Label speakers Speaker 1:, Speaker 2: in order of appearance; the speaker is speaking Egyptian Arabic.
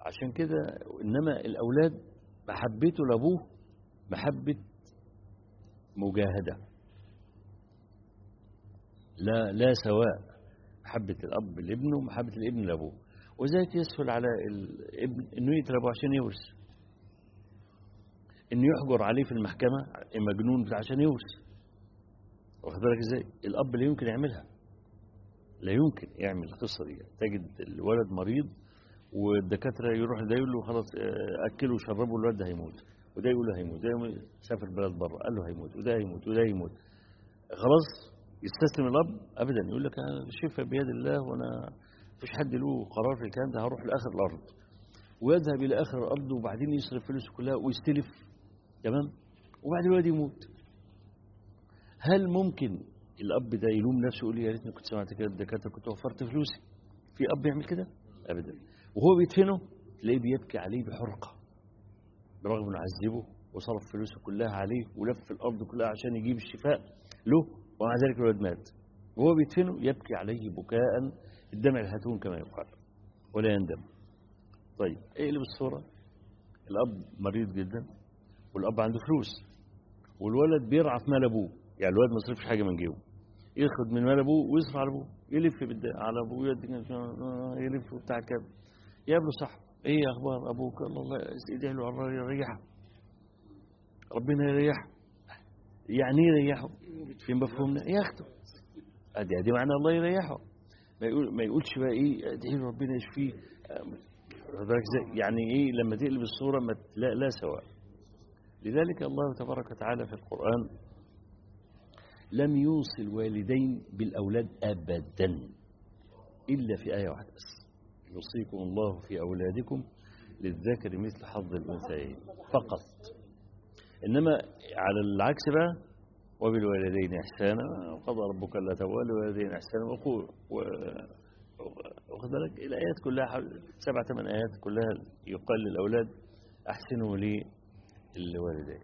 Speaker 1: عشان كده إنما الأولاد محبته لأبوه محبة مجاهدة لا لا سواء محبة الأب لابنه ومحبة الابن لأبوه وذلك يسهل على الابن إنه يتربه عشان يورث إنه يحجر عليه في المحكمة مجنون عشان يورث واخد بالك ازاي الأب لا يمكن يعملها لا يمكن يعمل القصة دي تجد الولد مريض والدكاترة يروح ده يقول له خلاص أكله وشربه الولد ده هيموت وده يقول له هيموت ده سافر بلد بره قال له هيموت وده هيموت وده هيموت خلاص يستسلم الأب أبدا يقول لك أنا الشفاء بيد الله وأنا مفيش حد له قرار في الكلام ده هروح لآخر الأرض ويذهب إلى آخر الأرض وبعدين يصرف فلوسه كلها ويستلف تمام وبعد الولد يموت هل ممكن الأب ده يلوم نفسه يقول يا ريتني كنت سمعت كده الدكاترة كنت وفرت فلوسي في أب يعمل كده أبدا وهو بيدفنه تلاقيه بيبكي عليه بحرقة برغم انه عذبه وصرف فلوسه كلها عليه ولف الارض كلها عشان يجيب الشفاء له ومع ذلك الولد مات وهو بيدفنه يبكي عليه بكاء الدمع الهاتون كما يقال ولا يندم طيب اقلب الصوره الاب مريض جدا والاب عنده فلوس والولد بيرعى في مال ابوه يعني الولد ما يصرفش حاجه من جيبه ياخد من مال ابوه ويصرف على ابوه يلف على ابوه يلف بتاع كده يقابله صح ايه اخبار ابوك الله ادعي له الله يريحه ربنا يريحه يعني ايه يريحه في مفهومنا ياخده ادي ادي معنى الله يريحه ما يقول ما يقولش بقى ايه ادعي له ربنا يشفيه يعني ايه لما تقلب الصوره ما لا لا سواء لذلك الله تبارك وتعالى في القران لم يوصي الوالدين بالاولاد ابدا الا في ايه واحده بس يوصيكم الله في أولادكم للذكر مثل حظ الأنثيين فقط إنما على العكس بقى وبالوالدين إحسانا وقضى ربك ألا تبوا الوالدين إحسانا وقول واخد بالك الآيات كلها سبع ثمان آيات كلها يقال للأولاد أحسنوا للوالدين